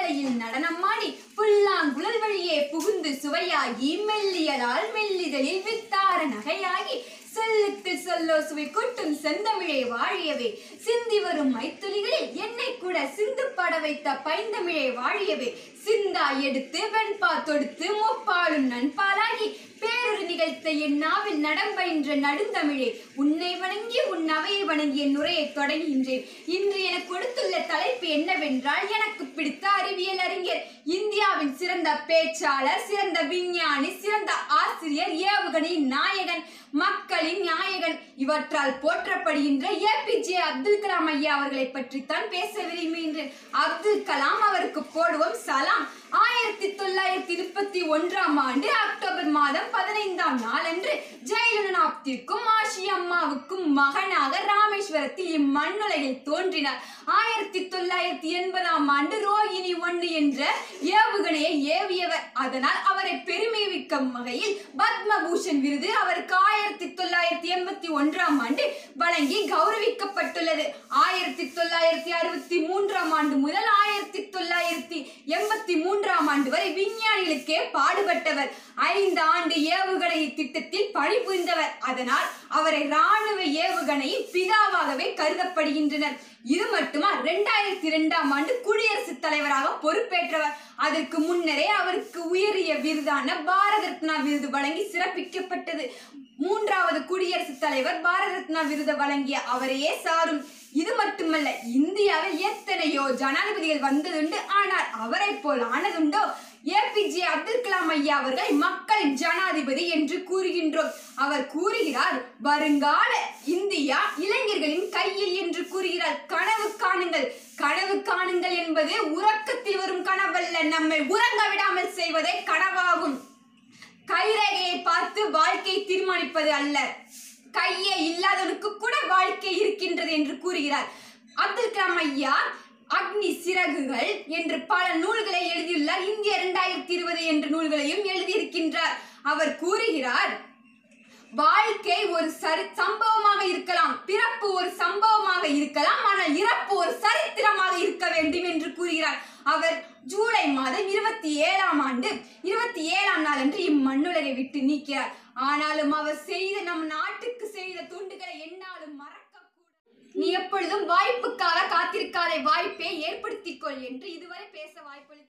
புன்னகையில் நடனமாடி புல்லாங்குழல் வழியே புகுந்து சுவையாகி மெல்லியலால் மெல்லிதழில் வித்தார நகையாகி சொல்லுக்கு சொல்லோ சுவை கூட்டும் செந்தமிழே வாழியவே சிந்தி வரும் மைத்துளிகளில் என்னை கூட சிந்து பட வைத்த பைந்தமிழே வாழியவே சிந்தா எடுத்து வெண்பா தொடுத்து முப்பாலும் நண்பாலாகி பேரொரு நிகழ்த்த என் நாவில் நடம்பயின்ற நடுந்தமிழே உன்னை வணங்கி உன் அவையை வணங்கி என் உரையை தொடங்குகின்றேன் இன்று எனக்கு கொடுத்துள்ள தலைப்பு என்னவென்றால் எனக்கு பிடித்த அறிவியல் அறிஞர் இந்தியாவின் சிறந்த பேச்சாளர் சிறந்த விஞ்ஞானி சிறந்த ஆசிரியர் ஏவுகணை நாயகன் மக்களின் நாயகன் இவற்றால் போற்றப்படுகின்ற ஏபிஜே அப்துல் கலாம் ஐயா அவர்களை பற்றித்தான் பேச விரும்புகின்றேன் அப்துல் கலாம் அவருக்கு போடுவோம் சலாம் ஆயிரத்தி தொள்ளாயிரத்தி முப்பத்தி ஒன்றாம் ஆண்டு அக்டோபர் மாதம் பதினைந்தாம் நாளன்று ஜெயலலிதாப்திற்கும் ஆஷி அம்மாவுக்கும் மகனாக ராமேஸ்வரத்தில் இம்மண்ணுலகில் தோன்றினார் ஆயிரத்தி தொள்ளாயிரத்தி எண்பதாம் ஆண்டு ரோகிணி ஒன்று என்ற ஏவுகணையை ஏவியவர் அதனால் அவரை பெருமைவிக்கும் வகையில் பத்மபூஷன் விருது அவருக்கு ஆயிரத்தி தொள்ளாயிரத்தி எண்பத்தி ஒன்றாம் ஆண்டு வழங்கி கௌரவிக்கப்பட்டுள்ளது ஆயிரத்தி தொள்ளாயிரத்தி அறுபத்தி மூன்றாம் ஆண்டு முதல் ஆயிரத்தி தொள்ளாயிரத்தி எண்பத்தி மூன்றாம் ஆண்டு வரை விஞ்ஞானிகளுக்கே பாடுபட்டவர் ஐந்து ஆண்டு ஏவுகணை திட்டத்தில் பணிபுரிந்தவர் அதனால் அவரை ராணுவ ஏவுகணையின் பிதாவாகவே கருதப்படுகின்றனர் இது மட்டுமா இரண்டாயிரத்தி இரண்டாம் ஆண்டு குடியரசுத் தலைவராக பொறுப்பேற்றவர் அதற்கு முன்னரே அவருக்கு உயரிய விருதான பாரத ரத்னா விருது வழங்கி சிறப்பிக்கப்பட்டது மூன்றாவது குடியரசுத் தலைவர் பாரத ரத்னா விருது வழங்கிய அவரையே சாரும் இது மட்டுமல்ல இந்தியாவில் எத்தனையோ ஜனாதிபதிகள் வந்ததுண்டு ஆனால் அவரை போல் ஆனதுண்டோ ஏபிஜே அப்துல் கலாம் ஐயா அவர்கள் மக்களின் ஜனாதிபதி என்று கூறுகின்றோம் அவர் கூறுகிறார் வருங்கால இந்தியா இளைஞர்களின் கையில் என்று கூறுகிறார் கனவு காணுங்கள் கனவு காணுங்கள் என்பது உறக்கத்தில் வரும் கனவல்ல நம்மை உறங்க விடாமல் செய்வதே கனவாகும் கைரேகையை பார்த்து வாழ்க்கை தீர்மானிப்பது அல்ல கையே இல்லாதவனுக்கு கூட வாழ்க்கை இருக்கின்றது என்று கூறுகிறார் அப்துல் கலாம் ஐயா அக்னி சிறகுகள் என்று பல நூல்களை எழுதியுள்ளார் இந்திய இரண்டாயிரத்தி இருபது என்ற நூல்களையும் எழுதியிருக்கின்றார் அவர் கூறுகிறார் வாழ்க்கை ஒரு சரி சம்பவமாக இருக்கலாம் பிறப்பு ஒரு சம்பவமாக இருக்கலாம் ஆனால் இறப்பு ஒரு சரித்திரமாக இருக்க வேண்டும் என்று கூறுகிறார் அவர் ஜூலை மாதம் இருபத்தி ஏழாம் ஆண்டு இருபத்தி ஏழாம் நாள் அன்று இம்மண்ணுலகை விட்டு நீக்கிறார் ஆனாலும் அவர் செய்த நம் நாட்டுக்கு செய்த தொண்டுகளை என்னாலும் மறக்க நீ எப்பொழுதும் வாய்ப்புக்காக காத்திருக்காத வாய்ப்பை ஏற்படுத்திக் கொள் என்று இதுவரை பேச வாய்ப்பளி